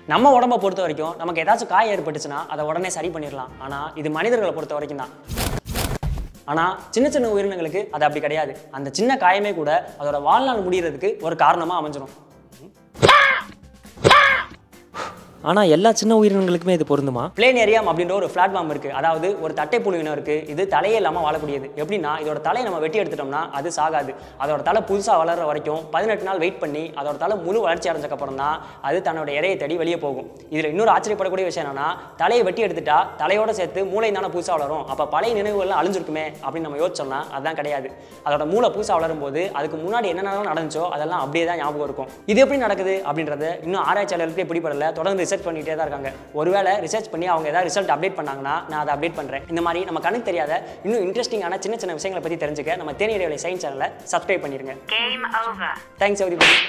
நம்ம உடம்ப பொறுத்த வரைக்கும் நமக்கு ஏதாச்சும் காயம் ஏற்பட்டுச்சுன்னா அதை உடனே சரி பண்ணிடலாம் ஆனால் இது மனிதர்களை பொறுத்த வரைக்கும் தான் ஆனால் சின்ன சின்ன உயிரினங்களுக்கு அது அப்படி கிடையாது அந்த சின்ன காயமே கூட அதோட வாழ்நாள் முடியறதுக்கு ஒரு காரணமாக அமைஞ்சிரும் ஆனால் எல்லா சின்ன உயிரினங்களுக்குமே இது பொருந்துமா பிளேனேரியம் அப்படின்ற ஒரு பிளாட்ஃபார்ம் இருக்குது அதாவது ஒரு தட்டை புழுவினம் இருக்குது இது தலையே இல்லாமல் வாழக்கூடியது எப்படின்னா இதோட தலையை நம்ம வெட்டி எடுத்துட்டோம்னா அது சாகாது அதோட தலை புதுசாக வளர்ற வரைக்கும் பதினெட்டு நாள் வெயிட் பண்ணி அதோட தலை முழு வளர்ச்சி அடைஞ்சக்கப்புறம் தான் அது தன்னோட இறையை தேடி வெளியே போகும் இதில் இன்னொரு ஆச்சரியப்படக்கூடிய விஷயம் என்னன்னா தலையை வெட்டி எடுத்துட்டா தலையோட சேர்த்து மூளை தானே புதுசாக வளரும் அப்போ பழைய நினைவுகள்லாம் அழிஞ்சிருக்குமே அப்படின்னு நம்ம யோசிச்சோம்னா அதுதான் கிடையாது அதோட மூளை புதுசாக வளரும் போது அதுக்கு முன்னாடி என்னென்ன நடந்துச்சோ அதெல்லாம் அப்படியே தான் ஞாபகம் இருக்கும் இது எப்படி நடக்குது அப்படின்றத இன்னும் ஆராய்ச்சியாளர்களுக்கு பிடிபடல தொடர்ந்து ரிசர்ச் பண்ணிட்டே தான் இருக்காங்க ஒருவேளை ரிசர்ச் பண்ணி அவங்க ஏதாவது ரிசல்ட் அப்டேட் பண்ணாங்கன்னா நான் அதை அப்டேட் பண்ணுறேன் இந்த மாதிரி நம்ம கண்ணுக்கு தெரியாத இன்னும் இன்ட்ரெஸ்டிங்கான சின்ன சின்ன விஷயங்களை பற்றி தெரிஞ்சுக்க நம்ம தேனியரை சயின்ஸ் சேனலை சப்ஸ்கிரைப் பண்ணிருங்க Game over. Thanks everybody